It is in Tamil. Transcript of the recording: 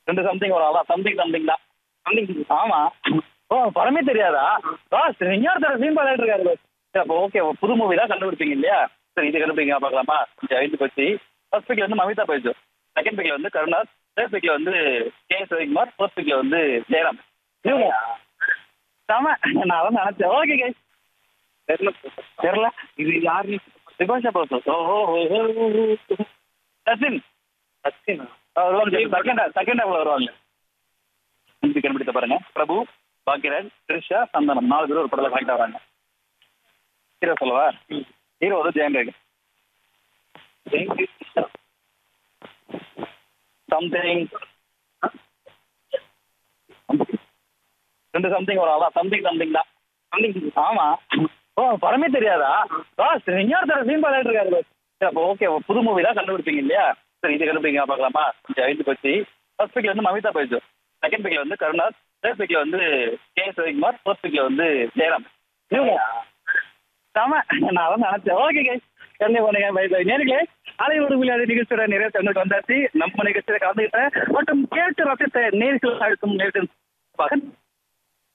ரெண்டு சம்திங் வரும் அதான் சம்திங் சம்திங் தான் சம்திங் ஆமா ஓ படமே தெரியாதா பாஸ் இன்னொருத்தர் சீன் பாடிட்டு இருக்காரு boss. சரி அப்போ ஓகே புது மூவி தான் கண்டுபிடிப்பீங்க இல்லையா சரி இது கண்டுபிடிங்க பார்க்கலாமா ஜெயந்த் பச்சி ஃபர்ஸ்ட் பிக்ல வந்து மமிதா பைஜு செகண்ட் பிக்ல வந்து கருணாஸ் தேர்ட் பிக்ல வந்து கே எஸ் ரவிக்குமார் ஃபோர்த் பிக்ல வந்து ஜெயராம் இவங்க செம நான் அதான் நினைச்சேன் ஓகே கை தெரியல தெரியல இது யாரு விபாஷா ப்ரோசஸ் ஓஹோ சச்சின் சச்சின் செகண்ட் செகண்ட் ஹாஃப்ல வருவாங்க ஹிந்தி கண்டுபிடித்த பாருங்க பிரபு பாக்கியராஜ் த்ரிஷா சந்தனம் நாலு பேர் ஒரு படத்துல கனெக்ட் ஆகிறாங்க ஹீரோ சொல்லவா ஹீரோ வந்து ஜெயம் ரேகன் சம்திங் ரெண்டு சம்திங் வரும் அதான் சம்திங் சம்திங் தான் சம்திங் ஆமா ஓ படமே தெரியாதா பாஸ் இன்னொருத்தர் சீன் பாடிட்டு இருக்காரு boss. சரி அப்போ ஓகே புது மூவி தான் கண்டுபிடிப்பீங்க இல்லையா சரி இது கண்டுபிடிங்க பார்க்கலாமா ஜெயந்த் பச்சி ஃபர்ஸ்ட் பிக்ல வந்து மமிதா பைஜு செகண்ட் பிக்ல வந்து கருணாஸ் தேர்ட் பிக்ல வந்து கே எஸ் ரவிக்குமார் ஃபோர்த் பிக்ல வந்து ஜெயராம் இவங்க செம நான் அதான் நினைச்சேன் ஓகே கை கண்ணி பண்ணுங்க பை பை நேர்களே அலை ஒரு விளையாடு நிகழ்ச்சியோட நிறைய தங்களுக்கு வந்தாச்சு நம்ம நிகழ்ச்சியில கலந்துக்கிட்டேன் மற்றும் கேட்டு ரசித்த நேர்கள் அழுத்தும் நேர்கள்